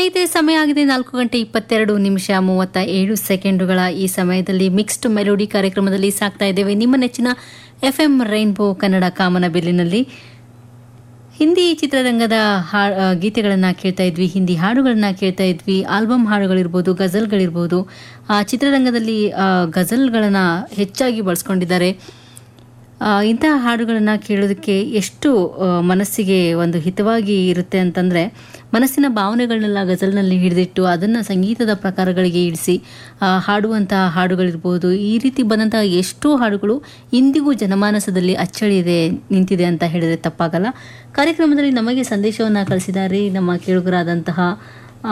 ಸ್ನೇಹಿತರೆ ಸಮಯ ಆಗಿದೆ ನಾಲ್ಕು ಗಂಟೆ ಇಪ್ಪತ್ತೆರಡು ನಿಮಿಷ ಮೂವತ್ತ ಏಳು ಸೆಕೆಂಡುಗಳ ಈ ಸಮಯದಲ್ಲಿ ಮಿಕ್ಸ್ಡ್ ಮೆಲೋಡಿ ಕಾರ್ಯಕ್ರಮದಲ್ಲಿ ಸಾಕ್ತಾ ಇದ್ದೇವೆ ನಿಮ್ಮ ನೆಚ್ಚಿನ ಎಫ್ ಎಂ ರೈನ್ಬೋ ಕನ್ನಡ ಕಾಮನಬಿಲ್ಲಿನಲ್ಲಿ ಹಿಂದಿ ಚಿತ್ರರಂಗದ ಹಾ ಗೀತೆಗಳನ್ನು ಕೇಳ್ತಾ ಇದ್ವಿ ಹಿಂದಿ ಹಾಡುಗಳನ್ನ ಕೇಳ್ತಾ ಇದ್ವಿ ಆಲ್ಬಮ್ ಹಾಡುಗಳಿರ್ಬೋದು ಗಜಲ್ಗಳಿರ್ಬೋದು ಆ ಚಿತ್ರರಂಗದಲ್ಲಿ ಆ, ಗಜಲ್ಗಳನ್ನ ಹೆಚ್ಚಾಗಿ ಬಳಸ್ಕೊಂಡಿದ್ದಾರೆ ಆ, ಇಂತಹ ಹಾಡುಗಳನ್ನು ಕೇಳೋದಕ್ಕೆ ಎಷ್ಟು ಆ, ಮನಸ್ಸಿಗೆ ಒಂದು ಹಿತವಾಗಿ ಇರುತ್ತೆ ಅಂತಂದರೆ ಮನಸ್ಸಿನ ಭಾವನೆಗಳನ್ನೆಲ್ಲ ಗಜಲ್ನಲ್ಲಿ ಹಿಡಿದಿಟ್ಟು ಅದನ್ನು ಸಂಗೀತದ ಪ್ರಕಾರಗಳಿಗೆ ಇಳಿಸಿ ಆ, ಹಾಡುವಂತಹ ಹಾಡುಗಳಿರ್ಬೋದು ಈ ರೀತಿ ಬಂದಂತಹ ಎಷ್ಟೋ ಹಾಡುಗಳು ಇಂದಿಗೂ ಜನಮಾನಸದಲ್ಲಿ ಅಚ್ಚಳಿದೆ ನಿಂತಿದೆ ಅಂತ ಹೇಳಿದರೆ ತಪ್ಪಾಗಲ್ಲ ಕಾರ್ಯಕ್ರಮದಲ್ಲಿ ನಮಗೆ ಸಂದೇಶವನ್ನು ಕಳಿಸಿದ್ದಾರೆ ನಮ್ಮ ಕೇಳುಗರಾದಂತಹ ಆ,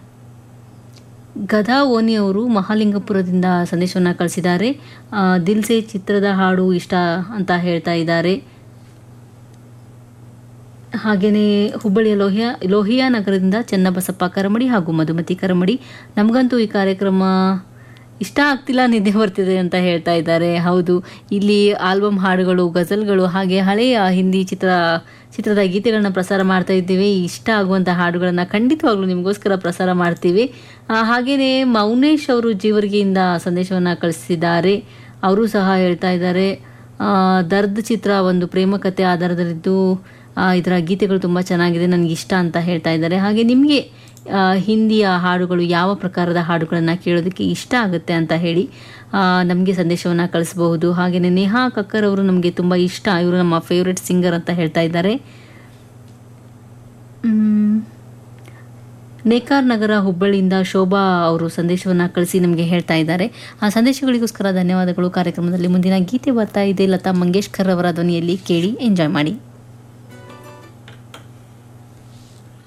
ಗದಾ ಓನಿ ಅವರು ಮಹಾಲಿಂಗಪುರದಿಂದ ಸಂದೇಶವನ್ನು ಕಳಿಸಿದ್ದಾರೆ ಆ, ದಿಲ್ಸೆ ಚಿತ್ರದ ಹಾಡು ಇಷ್ಟ ಅಂತ ಹೇಳ್ತಾ ಇದ್ದಾರೆ ಹಾಗೆಯೇ ಹುಬ್ಬಳ್ಳಿಯ ಲೋಹಿಯಾ ಲೋಹಿಯಾ ನಗರದಿಂದ ಚನ್ನಬಸಪ್ಪ ಕರಮಡಿ ಹಾಗೂ ಮಧುಮತಿ ಕರಮಡಿ ನಮಗಂತೂ ಈ ಕಾರ್ಯಕ್ರಮ ಇಷ್ಟ ಆಗ್ತಿಲ್ಲ ನಿದ್ದೆ ಬರ್ತಿದೆ ಅಂತ ಹೇಳ್ತಾ ಇದ್ದಾರೆ ಹೌದು ಇಲ್ಲಿ ಆಲ್ಬಮ್ ಹಾಡುಗಳು ಗಜಲ್ಗಳು ಹಾಗೆ ಹಳೆಯ ಹಿಂದಿ ಚಿತ್ರ ಚಿತ್ರದ ಗೀತೆಗಳನ್ನ ಪ್ರಸಾರ ಮಾಡ್ತಾ ಇದ್ದೀವಿ ಇಷ್ಟ ಆಗುವಂಥ ಹಾಡುಗಳನ್ನು ಖಂಡಿತವಾಗ್ಲೂ ನಿಮಗೋಸ್ಕರ ಪ್ರಸಾರ ಮಾಡ್ತೀವಿ ಆ, ಹಾಗೇನೇ ಮೌನೇಶ್ ಅವರು ಜೀವರ್ಗಿಯಿಂದ ಸಂದೇಶವನ್ನು ಕಳಿಸಿದ್ದಾರೆ ಅವರು ಸಹ ಹೇಳ್ತಾ ಇದ್ದಾರೆ ಆ, ದರ್ದ್ ಚಿತ್ರ ಒಂದು ಪ್ರೇಮ ಕಥೆ ಆಧಾರದಲ್ಲಿದ್ದು ಆ, ಇದರ ಗೀತೆಗಳು ತುಂಬ ಚೆನ್ನಾಗಿದೆ ನನಗೆ ಇಷ್ಟ ಅಂತ ಹೇಳ್ತಾ ಇದ್ದಾರೆ ಹಾಗೆ ನಿಮಗೆ ಆ, ಹಿಂದಿಯ ಹಾಡುಗಳು ಯಾವ ಪ್ರಕಾರದ ಹಾಡುಗಳನ್ನು ಕೇಳೋದಕ್ಕೆ ಇಷ್ಟ ಆಗುತ್ತೆ ಅಂತ ಹೇಳಿ ನಮಗೆ ಸಂದೇಶವನ್ನು ಕಳಿಸಬಹುದು ಹಾಗೆಯೇ ನೇಹಾ ಕಕ್ಕರ್ ಅವರು ನಮಗೆ ತುಂಬ ಇಷ್ಟ ಇವರು ನಮ್ಮ ಫೇವ್ರೆಟ್ ಸಿಂಗರ್ ಅಂತ ಹೇಳ್ತಾ ಇದ್ದಾರೆ ಮ್, ನೇಕಾರ್ ನಗರ ಹುಬ್ಬಳ್ಳಿಯಿಂದ ಶೋಭಾ ಅವರು ಸಂದೇಶವನ್ನು ಕಳಿಸಿ ನಮಗೆ ಹೇಳ್ತಾ ಇದ್ದಾರೆ ಆ ಸಂದೇಶಗಳಿಗೋಸ್ಕರ ಧನ್ಯವಾದಗಳು ಕಾರ್ಯಕ್ರಮದಲ್ಲಿ ಮುಂದಿನ ಗೀತೆ ಬರ್ತಾ ಇದೆ ಲತಾ ಮಂಗೇಶ್ಕರ್ ಅವರ ಧ್ವನಿಯಲ್ಲಿ ಕೇಳಿ ಎಂಜಾಯ್ ಮಾಡಿ